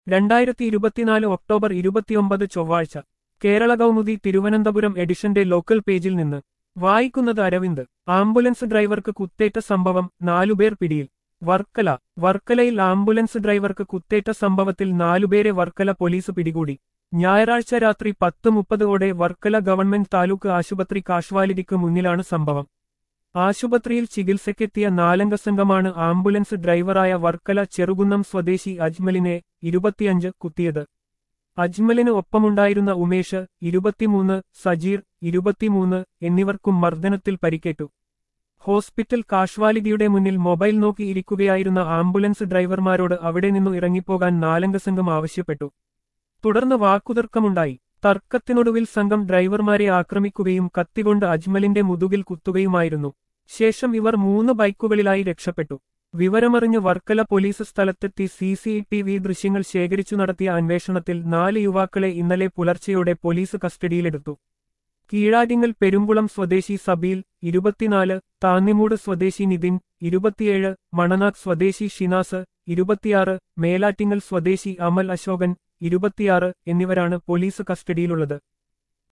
രണ്ടായിരത്തി ഇരുപത്തിനാല് ഒക്ടോബർ ഇരുപത്തിയൊമ്പത് ചൊവ്വാഴ്ച കേരള കൗമുദി തിരുവനന്തപുരം എഡിഷന്റെ ലോക്കൽ പേജിൽ നിന്ന് വായിക്കുന്നത് അരവിന്ദ് ആംബുലൻസ് ഡ്രൈവർക്ക് കുത്തേറ്റ സംഭവം നാലുപേർ പിടിയിൽ വർക്കല വർക്കലയിൽ ആംബുലൻസ് ഡ്രൈവർക്ക് കുത്തേറ്റ സംഭവത്തിൽ നാലുപേരെ വർക്കല പോലീസ് പിടികൂടി ഞായറാഴ്ച രാത്രി പത്ത് മുപ്പതോടെ വർക്കല ഗവൺമെന്റ് താലൂക്ക് ആശുപത്രി കാഷ്വാലിറ്റിക്ക് മുന്നിലാണ് സംഭവം ആശുപത്രിയിൽ ചികിത്സയ്ക്കെത്തിയ നാലംഗ സംഘമാണ് ആംബുലൻസ് ഡ്രൈവറായ വർക്കല ചെറുകുന്നം സ്വദേശി അജ്മലിനെ ഇരുപത്തിയഞ്ച് കുത്തിയത് അജ്മലിന് ഒപ്പമുണ്ടായിരുന്ന ഉമേഷ് ഇരുപത്തിമൂന്ന് സജീർ ഇരുപത്തിമൂന്ന് എന്നിവർക്കും മർദ്ദനത്തിൽ പരിക്കേറ്റു ഹോസ്പിറ്റൽ കാഷ്വാലിറ്റിയുടെ മുന്നിൽ മൊബൈൽ നോക്കി ഇരിക്കുകയായിരുന്ന ആംബുലൻസ് ഡ്രൈവർമാരോട് അവിടെ നിന്നു ഇറങ്ങിപ്പോകാൻ നാലംഗ സംഘം ആവശ്യപ്പെട്ടു തുടർന്ന് വാക്കുതർക്കമുണ്ടായി തർക്കത്തിനൊടുവിൽ സംഘം ഡ്രൈവർമാരെ ആക്രമിക്കുകയും കത്തികൊണ്ട് അജ്മലിന്റെ മുതുകിൽ കുത്തുകയുമായിരുന്നു ശേഷം ഇവർ മൂന്ന് ബൈക്കുകളിലായി രക്ഷപ്പെട്ടു വിവരമറിഞ്ഞ് വർക്കല പോലീസ് സ്ഥലത്തെത്തി സി സി ടി വി ദൃശ്യങ്ങൾ ശേഖരിച്ചു നടത്തിയ അന്വേഷണത്തിൽ നാല് യുവാക്കളെ ഇന്നലെ പുലർച്ചെയോടെ പോലീസ് കസ്റ്റഡിയിലെടുത്തു കീഴാറ്റിങ്ങൽ പെരുമ്പുളം സ്വദേശി സബീൽ ഇരുപത്തിനാല് താന്നിമൂട് സ്വദേശി നിതിൻ ഇരുപത്തിയേഴ് മണനാഥ് സ്വദേശി ഷിനാസ് ഇരുപത്തിയാറ് മേലാറ്റിങ്ങൽ സ്വദേശി അമൽ അശോകൻ ഇരുപത്തിയാറ് എന്നിവരാണ് പോലീസ് കസ്റ്റഡിയിലുള്ളത്